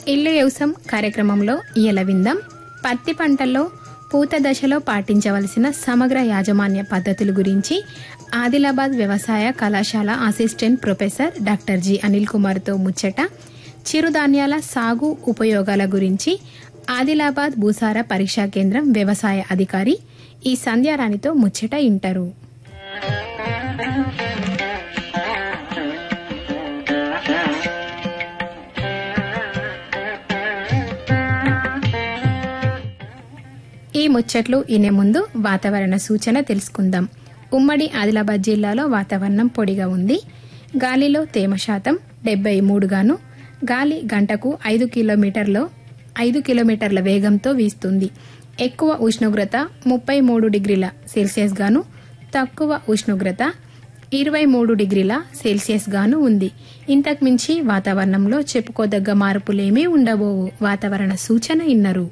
ఇల్లు వ్యవసాయం కార్యక్రమంలో ఇయల విందాం పత్తి పంటల్లో పూత దశలో పాటించవలసిన సమగ్ర యాజమాన్య పద్ధతుల గురించి ఆదిలాబాద్ వ్యవసాయ కళాశాల assistant professor doctor G Anil కుమార్తో ముచ్చట చిరుధాన్యాల సాగు ఉపయోగాల గురించి ఆదిలాబాద్ భూసార పరీక్షా కేంద్రం వ్యవసాయ అధికారి ఈ సంధ్యారాణితో ముచ్చట ఇంటారు ఈ ముచ్చట్లు ఇనే ముందు వాతావరణ సూచన తెలుసుకుందాం ఉమ్మడి ఆదిలాబాద్ జిల్లాలో వాతావరణం పొడిగా ఉంది గాలిలో తేమ శాతం డెబ్బై మూడుగాను గాలి గంటకు ఐదు కిలోమీటర్లో ఐదు కిలోమీటర్ల వేగంతో వీస్తుంది ఎక్కువ ఉష్ణోగ్రత ముప్పై మూడు డిగ్రీల సెల్సియస్ గాను తక్కువ ఉష్ణోగ్రత ఇరవై మూడు డిగ్రీల సెల్సియస్ గాను ఉంది ఇంతకు మించి వాతావరణంలో చెప్పుకోదగ్గ మార్పులేమీ ఉండబోవు వాతావరణ సూచన ఇన్నరు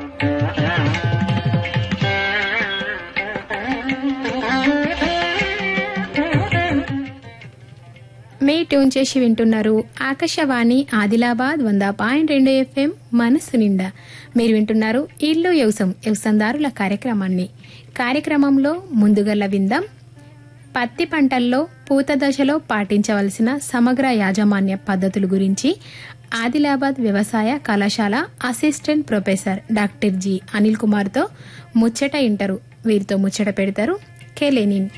మే ట్యూన్ చేసి వింటున్నారు ఆకాశవాణి ఆదిలాబాద్ వంద పాయింట్ రెండు ఎఫ్ఎం మనసు నిండా మీరు వింటున్నారు ఇల్లు వ్యవసం వ్యవసందారుల కార్యక్రమాన్ని కార్యక్రమంలో ముందుగల విందాం పత్తి పంటల్లో పూత దశలో పాటించవలసిన సమగ్ర యాజమాన్య పద్ధతుల గురించి ఆదిలాబాద్ వ్యవసాయ కళాశాల assistant professor doctor G Anil కుమార్తో ముచ్చట ఇంటరు వీరితో ముచ్చట పెడతారు కెలెనిన్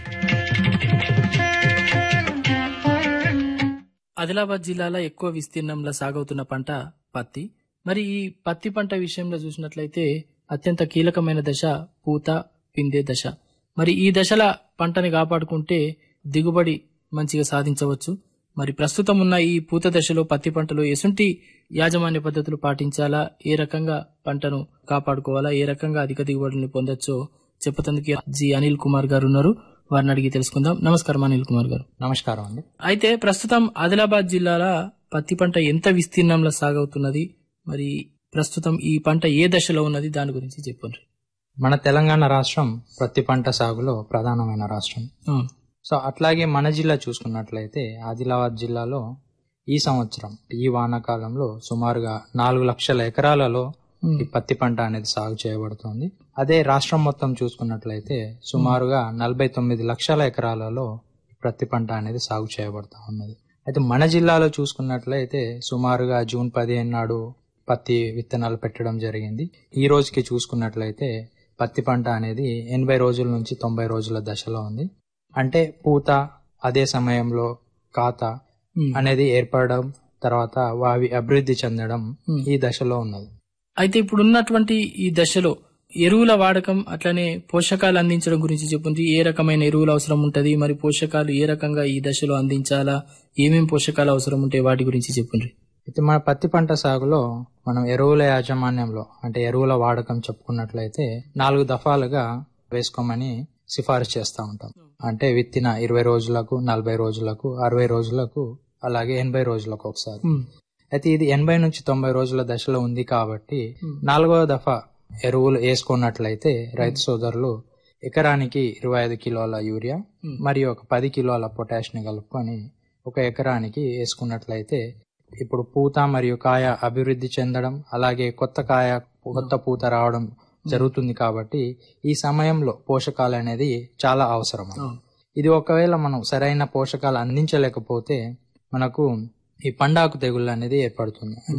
ఆదిలాబాద్ జిల్లాలో ఎక్కువ విస్తీర్ణంలో సాగవుతున్న పంట పత్తి మరి ఈ పత్తి పంట విషయంలో చూసినట్లయితే అత్యంత కీలకమైన దశ పూత పిందే దశ మరి ఈ దశల పంటని కాపాడుకుంటే దిగుబడి మంచిగా సాధించవచ్చు మరి ప్రస్తుతం ఉన్న ఈ పూత దశలో పత్తి పంటలో ఎసుంటి యాజమాన్య పద్ధతులు పాటించాలా ఏ రకంగా పంటను కాపాడుకోవాలా ఏ రకంగా అధిక దిగుబడులను పొందొచ్చో చెప్పతందుకు జి అనిల్ కుమార్ గారు ఉన్నారు వారిని అడిగి తెలుసుకుందాం నమస్కారం అనిల్ కుమార్ గారు నమస్కారం అండి అయితే ప్రస్తుతం ఆదిలాబాద్ జిల్లాల పత్తి పంట ఎంత విస్తీర్ణంలో సాగవుతున్నది మరి ప్రస్తుతం ఈ పంట ఏ దశలో ఉన్నది దాని గురించి చెప్పండి మన తెలంగాణ రాష్ట్రం ప్రతి పంట సాగులో ప్రధానమైన రాష్ట్రం సో అట్లాగే మన జిల్లా చూసుకున్నట్లయితే ఆదిలాబాద్ జిల్లాలో ఈ సంవత్సరం ఈ వానాకాలంలో సుమారుగా నాలుగు లక్షల ఎకరాలలో ఈ పత్తి పంట అనేది సాగు చేయబడుతుంది అదే రాష్ట్రం మొత్తం చూసుకున్నట్లయితే సుమారుగా నలభై తొమ్మిది లక్షల ఎకరాలలో పత్తి పంట అనేది సాగు చేయబడతా ఉన్నది అయితే మన జిల్లాలో చూసుకున్నట్లయితే సుమారుగా జూన్ పదిహేను నాడు పత్తి విత్తనాలు పెట్టడం జరిగింది ఈ రోజుకి చూసుకున్నట్లయితే పత్తి పంట అనేది ఎనభై రోజుల నుంచి తొంభై రోజుల దశలో ఉంది అంటే పూత అదే సమయంలో కాత అనేది ఏర్పడడం తర్వాత అవి అభివృద్ధి చెందడం ఈ దశలో ఉన్నది అయితే ఇప్పుడు ఉన్నటువంటి ఈ దశలో ఎరువుల వాడకం అట్లనే పోషకాలు అందించడం గురించి చెప్పండి ఏ రకమైన ఎరువులు అవసరం ఉంటది మరి పోషకాలు ఏ రకంగా ఈ దశలో అందించాలా ఏమేం పోషకాలు అవసరం ఉంటాయి వాటి గురించి చెప్పండి అయితే మన పత్తి పంట సాగులో మనం ఎరువుల యాజమాన్యంలో అంటే ఎరువుల వాడకం చెప్పుకున్నట్లయితే నాలుగు దఫాలుగా వేసుకోమని సిఫారసు చేస్తూ ఉంటాం అంటే విత్తిన ఇరవై రోజులకు నలభై రోజులకు అరవై రోజులకు అలాగే ఎనభై రోజులకు ఒకసారి అయితే ఇది ఎనభై నుంచి తొంభై రోజుల దశలో ఉంది కాబట్టి నాలుగవ దఫా ఎరువులు వేసుకున్నట్లయితే రైతు సోదరులు ఎకరానికి ఇరవై ఐదు కిలోల యూరియా మరియు ఒక పది కిలోల పొటాష్ ని కలుపుకొని ఒక ఎకరానికి వేసుకున్నట్లయితే ఇప్పుడు పూత మరియు కాయ అభివృద్ధి చెందడం అలాగే కొత్త కాయ కొత్త పూత రావడం జరుగుతుంది కాబట్టి ఈ సమయంలో పోషకాలు అనేది చాలా అవసరం ఇది ఒకవేళ మనం సరైన పోషకాలు అందించలేకపోతే మనకు ఈ పండాకు తెగుళ్ళు అనేది ఏర్పడుతుంది